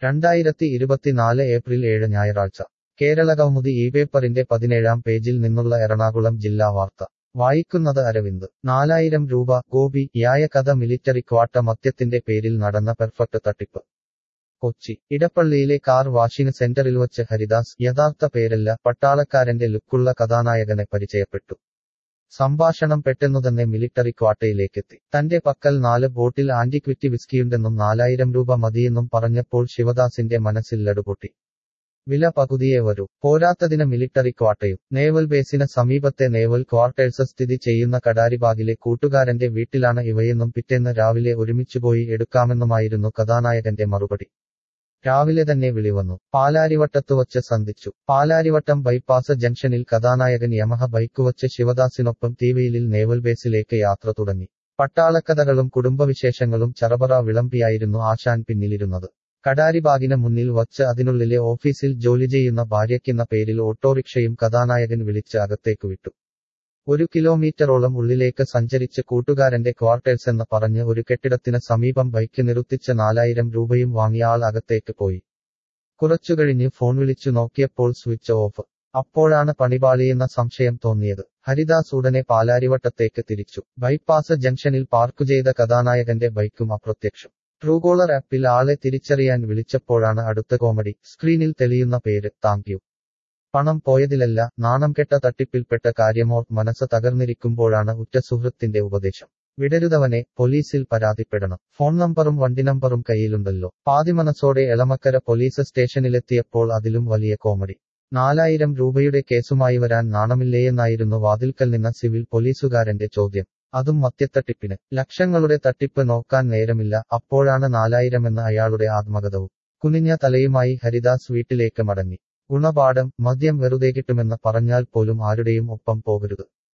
രണ്ടായിരത്തി ഇരുപത്തിനാല് ഏപ്രിൽ ഏഴ് ഞായറാഴ്ച കേരളകൗമുദി ഈ പേപ്പറിന്റെ പതിനേഴാം പേജിൽ നിന്നുള്ള എറണാകുളം ജില്ലാ വാർത്ത വായിക്കുന്നത് അരവിന്ദ് നാലായിരം രൂപ ഗോപി യായ കഥ മിലിറ്ററി ക്വാട്ട മദ്യത്തിന്റെ പേരിൽ നടന്ന പെർഫെക്റ്റ് തട്ടിപ്പ് കൊച്ചി ഇടപ്പള്ളിയിലെ കാർ വാഷിംഗ് സെന്ററിൽ വച്ച് ഹരിദാസ് യഥാർത്ഥ പേരല്ല പട്ടാളക്കാരന്റെ ലുക്കുള്ള കഥാനായകനെ പരിചയപ്പെട്ടു സംഭാഷണം പെട്ടെന്നുതന്നെ മിലിറ്ററി ക്വാട്ടയിലേക്കെത്തി തന്റെ പക്കൽ നാല് ബോട്ടിൽ ആന്റിക്വിറ്റി വിസ്കിയുണ്ടെന്നും നാലായിരം രൂപ മതിയെന്നും പറഞ്ഞപ്പോൾ ശിവദാസിന്റെ മനസ്സിൽ ലടുപൊട്ടി വില പകുതിയേ വരൂ പോരാത്തതിന് മിലിറ്ററി ക്വാട്ടയും നേവൽ ബേസിന് സമീപത്തെ നേവൽ ക്വാർട്ടേഴ്സ് സ്ഥിതി ചെയ്യുന്ന കടാരിബാഗിലെ കൂട്ടുകാരന്റെ വീട്ടിലാണ് ഇവയെന്നും പിറ്റേന്ന് രാവിലെ ഒരുമിച്ചുപോയി എടുക്കാമെന്നുമായിരുന്നു കഥാനായകന്റെ മറുപടി രാവിലെ തന്നെ വിളിവന്നു പാലാരിവട്ടത്ത് വച്ച് സന്ധിച്ചു പാലാരിവട്ടം ബൈപ്പാസ് ജംഗ്ഷനിൽ കഥാനായകൻ യമഹ ബൈക്ക് വച്ച് ശിവദാസിനൊപ്പം തീവയിലിൽ നേവൽ ബേസിലേക്ക് യാത്ര തുടങ്ങി പട്ടാളക്കഥകളും കുടുംബവിശേഷങ്ങളും ചറപറ വിളമ്പിയായിരുന്നു ആശാൻ പിന്നിലിരുന്നത് കടാരിബാഗിന് മുന്നിൽ വച്ച് അതിനുള്ളിലെ ഓഫീസിൽ ജോലി ചെയ്യുന്ന ഭാര്യയ്ക്കെന്ന പേരിൽ ഓട്ടോറിക്ഷയും കഥാനായകൻ വിളിച്ച് അകത്തേക്ക് വിട്ടു ഒരു കിലോമീറ്ററോളം ഉള്ളിലേക്ക് സഞ്ചരിച്ച് കൂട്ടുകാരന്റെ ക്വാർട്ടേഴ്സ് എന്ന് പറഞ്ഞ് ഒരു കെട്ടിടത്തിന് സമീപം ബൈക്ക് നിർത്തിച്ച് നാലായിരം രൂപയും വാങ്ങിയ ആൾ അകത്തേക്ക് പോയി കുറച്ചുകഴിഞ്ഞ് ഫോൺ വിളിച്ചു നോക്കിയപ്പോൾ സ്വിച്ച് ഓഫ് അപ്പോഴാണ് പണിപാളിയെന്ന സംശയം തോന്നിയത് ഹരിദാസ് ഉടനെ പാലാരിവട്ടത്തേക്ക് തിരിച്ചു ബൈപ്പാസ് ജംഗ്ഷനിൽ പാർക്ക് ചെയ്ത കഥാനായകന്റെ ബൈക്കും അപ്രത്യക്ഷം ട്രൂകോളർ ആപ്പിൽ ആളെ തിരിച്ചറിയാൻ വിളിച്ചപ്പോഴാണ് അടുത്ത കോമഡി സ്ക്രീനിൽ തെളിയുന്ന പേര് താങ്ക് യു പണം പോയതിലല്ല നാണം കെട്ട തട്ടിപ്പിൽപ്പെട്ട കാര്യമോർ മനസ്സ് തകർന്നിരിക്കുമ്പോഴാണ് ഉറ്റ സുഹൃത്തിന്റെ ഉപദേശം വിടരുതവനെ പോലീസിൽ പരാതിപ്പെടണം ഫോൺ നമ്പറും വണ്ടി നമ്പറും കയ്യിലുണ്ടല്ലോ പാതിമനസ്സോടെ എളമക്കര പോലീസ് സ്റ്റേഷനിലെത്തിയപ്പോൾ അതിലും വലിയ കോമഡി നാലായിരം രൂപയുടെ കേസുമായി വരാൻ നാണമില്ലേയെന്നായിരുന്നു വാതിൽക്കൽ നിന്ന സിവിൽ പോലീസുകാരന്റെ ചോദ്യം അതും മദ്യത്തട്ടിപ്പിന് ലക്ഷങ്ങളുടെ തട്ടിപ്പ് നോക്കാൻ നേരമില്ല അപ്പോഴാണ് നാലായിരമെന്ന് അയാളുടെ ആത്മകഥവും കുനിഞ്ഞ തലയുമായി ഹരിദാസ് വീട്ടിലേക്ക് മടങ്ങി ഗുണപാഠം മദ്യം വെറുതെ കിട്ടുമെന്ന് പറഞ്ഞാൽ പോലും ആരുടെയും ഒപ്പം പോകരുത്